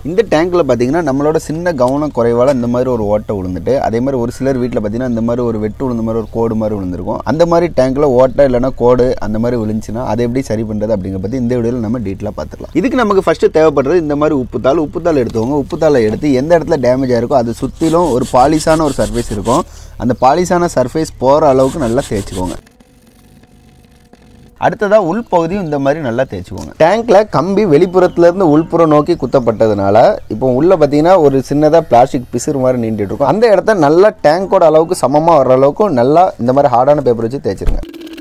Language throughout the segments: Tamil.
இந்த டேங்க்கில் பார்த்தீங்கன்னா நம்மளோட சின்ன கவனம் குறைவால் இந்த மாதிரி ஒரு ஓட்டை விழுந்துட்டு அதே மாதிரி ஒரு சிலர் வீட்டில் பார்த்தீங்கன்னா இந்த மாதிரி ஒரு வெட்டு விழுந்த மாதிரி ஒரு கோடு மாதிரி விழுந்திருக்கும் அந்த மாதிரி டேங்க்கில் ஓட்டை இல்லைனா கோடு அந்த மாதிரி விழுந்துச்சுன்னா அதை எப்படி சரி பண்ணுறது அப்படிங்கிற பற்றி இந்த வீடியோவில் நம்ம டீட்டெயிலாக பார்த்துக்கலாம் இதுக்கு நமக்கு ஃபஸ்ட்டு தேவைப்படுறது இந்த மாதிரி உப்புத்தாள் உப்புத்தாள் எடுத்துக்கோங்க உப்புத்தாளை எடுத்து எந்த இடத்துல டேமேஜ் ஆயிருக்கோ அது சுற்றிலும் ஒரு பாலிஷான ஒரு சர்ஃபேஸ் இருக்கும் அந்த பாலிஷான சர்ஃபேஸ் போகிற அளவுக்கு நல்லா தேய்ச்சிக்கோங்க அடுத்ததாக உள்பகுதியும் இந்த மாதிரி நல்லா தேய்ச்சிக்கோங்க டேங்க்ல கம்பி வெளிப்புறத்துல இருந்து உள்புறம் நோக்கி குத்தப்பட்டதுனால இப்போ உள்ள பார்த்தீங்கன்னா ஒரு சின்னதாக பிளாஸ்டிக் பிசுறு மாதிரி நீண்டுட்டு இருக்கும் அந்த இடத்த நல்லா டேங்கோட அளவுக்கு சமமாக வர்ற அளவுக்கு நல்லா இந்த மாதிரி ஹார்டான பேப்பர் வச்சு தேய்ச்சிருங்க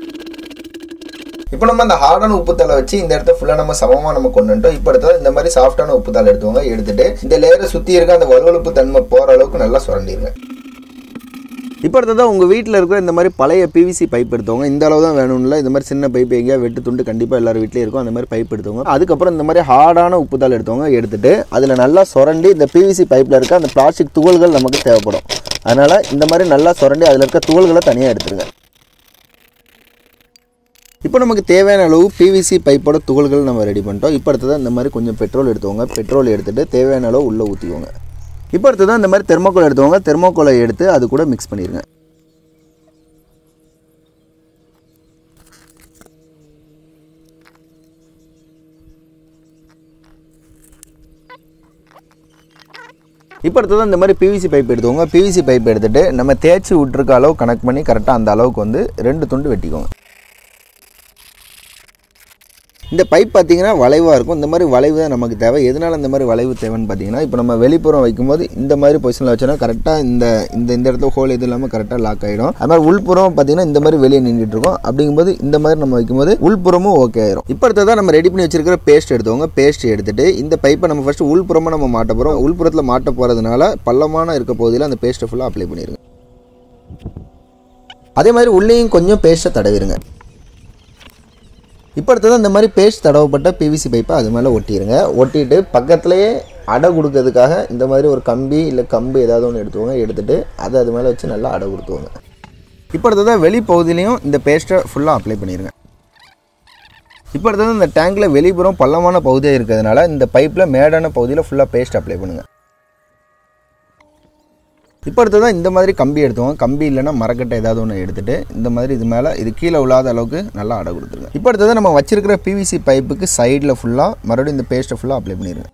இப்போ நம்ம அந்த ஹார்டான உப்புத்தாளை வச்சு இந்த இடத்த ஃபுல்லாக நம்ம சமமாக நம்ம கொண்டு வந்துட்டோம் இப்போ அடுத்தது இந்த மாதிரி சாஃப்டான உப்புத்தாள் எடுத்துவோங்க எடுத்துட்டு இந்த லேயரை சுற்றி இருக்க அந்த வலுவழுப்பு தன்மை போகிற அளவுக்கு நல்லா சுரண்டிடுங்க இப்போ அடுத்ததான் உங்கள் வீட்டில் இருக்கிற இந்த மாதிரி பழைய பிவிசி பைப் எடுத்தவங்க இந்த அளவு தான் வேணும்ல இந்த மாதிரி சின்ன பைப் எங்கேயா வெட்டு துண்டு கண்டிப்பாக எல்லார் வீட்லேயும் இருக்கும் அந்த மாதிரி பைப் எடுத்தவங்க அதுக்கப்புறம் இந்த மாதிரி ஹார்டான உப்புத்தாள் எடுத்தவங்க எடுத்துட்டு அதில் நல்லா சுரண்டி இந்த பிவிசி பைப்பில் இருக்க அந்த பிளாஸ்டிக் துகள்கள் நமக்கு தேவைப்படும் அதனால் இந்த மாதிரி நல்லா சுரண்டி அதில் இருக்க துகள்களை தனியாக எடுத்துருங்க இப்போ நமக்கு தேவையான அளவு பிவிசி பைப்போட துகள்கள் நம்ம ரெடி பண்ணிட்டோம் இப்போ அடுத்ததான் இந்த மாதிரி கொஞ்சம் பெட்ரோல் எடுத்துக்கோங்க பெட்ரோல் எடுத்துட்டு தேவையான அளவு உள்ளே ஊற்றிக்கோங்க இப்போ அடுத்ததான் இந்த மாதிரி தெர்மோக்கோல் எடுத்துக்கோங்க தெர்மோக்கோலை எடுத்து அது கூட மிக்ஸ் பண்ணிடுங்க இப்போ அடுத்ததான் இந்த மாதிரி பிவிசி பைப் எடுத்துக்கோங்க பிவிசி பைப் எடுத்துட்டு நம்ம தேய்ச்சி விட்டுருக்க அளவு கனெக்ட் பண்ணி கரெக்டாக அந்த அளவுக்கு வந்து ரெண்டு துண்டு வெட்டிக்கோங்க இந்த பைப் பார்த்தீங்கன்னா வளைவாக இருக்கும் இந்த மாதிரி வளைவு தான் நமக்கு தேவை எதனால இந்த மாதிரி வளைவு தேவைன்னு பார்த்தீங்கன்னா இப்போ நம்ம வெளிப்புறம் வைக்கும்போது இந்த மாதிரி பொசிஷனில் வச்சோன்னா கரெக்டாக இந்த இந்த இந்த இடத்துல ஹோல் இது இல்லாமல் கரெக்டாக லாக் ஆகிடும் அது மாதிரி உள்புறம் பார்த்தீங்கன்னா இந்த மாதிரி வெளியே நின்றுட்டு இருக்கும் அப்படிங்கும்போது இந்த மாதிரி நம்ம வைக்கும்போது உள்புறமும் ஓகே ஆயிரும் இப்போ அடுத்ததான் நம்ம ரெடி பண்ணி வச்சிருக்கிற பேஸ்ட் எடுத்துவோங்க பேஸ்ட் எடுத்துட்டு இந்த பைப்பை நம்ம ஃபஸ்ட்டு உள்புறமாக நம்ம மாட்ட போகிறோம் உள்புறத்தில் மாட்ட போகிறதுனால பள்ளமான இருக்க பகுதியில் அந்த பேஸ்ட்டை ஃபுல்லாக அப்ளை பண்ணிடுங்க அதே மாதிரி உள்ளேயும் கொஞ்சம் பேஸ்ட்டை தடவிடுங்க இப்போ அடுத்தது இந்த மாதிரி பேஸ்ட் தடவப்பட்ட பிவிசி பைப்பை அது மேலே ஒட்டிடுங்க ஒட்டிட்டு பக்கத்துலேயே அடை கொடுக்கறதுக்காக இந்த மாதிரி ஒரு கம்பி இல்லை கம்பு ஏதாவது ஒன்று எடுத்துக்கோங்க எடுத்துட்டு அதை அது மேலே வச்சு நல்லா அடை கொடுத்துவோங்க இப்போ அடுத்தது வெளிப்பகுதியிலையும் இந்த பேஸ்ட்டை ஃபுல்லாக அப்ளை பண்ணிடுங்க இப்போ அடுத்தது இந்த டேங்கில் வெளிப்புறம் பள்ளமான பகுதியாக இருக்கிறதுனால இந்த பைப்பில் மேடான பகுதியில் ஃபுல்லாக பேஸ்ட் அப்ளை பண்ணுங்கள் இப்போ அடுத்ததான் இந்த மாதிரி கம்பி எடுத்துவோம் கம்பி இல்லைன்னா மரக்கட்டை ஏதாவது ஒன்று எடுத்துட்டு இந்த மாதிரி இது மேலே இது கீழே விழாத அளவுக்கு நல்லா அடை கொடுத்துருங்க இப்போ அடுத்தது நம்ம வச்சிருக்கிற பிவிசி பைப்புக்கு சைடில் ஃபுல்லாக மறுபடியும் இந்த பேஸ்ட்டை ஃபுல்லாக அப்ளை பண்ணிடுங்க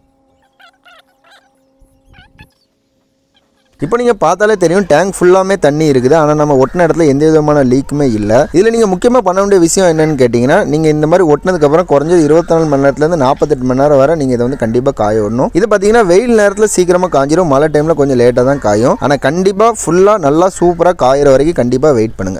இப்போ நீங்கள் பார்த்தாலே தெரியும் டேங்க் ஃபுல்லாமே தண்ணி இருக்குது ஆனால் நம்ம ஒட்டின இடத்துல எந்த விதமான லீக்குமே இல்லை இதில் நீங்கள் முக்கியமாக பண்ண வேண்டிய விஷயம் என்னன்னு கேட்டிங்கன்னா நீங்கள் இந்த மாதிரி ஒட்டினதுக்கப்புறம் குறைஞ்சது இருபத்தி நாலு மணி நேரத்துலேருந்து நாற்பத்தெட்டு மணி நேரம் வரை நீங்கள் இதை வந்து கண்டிப்பாக காய விடணும் இது பார்த்தீங்கன்னா வெயில் நேரத்தில் சீக்கிரமாக காஞ்சிரும் மழை டைமில் கொஞ்சம் லேட்டாக தான் காயும் ஆனால் கண்டிப்பாக ஃபுல்லாக நல்லா சூப்பராக காயிற வரைக்கும் கண்டிப்பாக வெயிட் பண்ணுங்கள்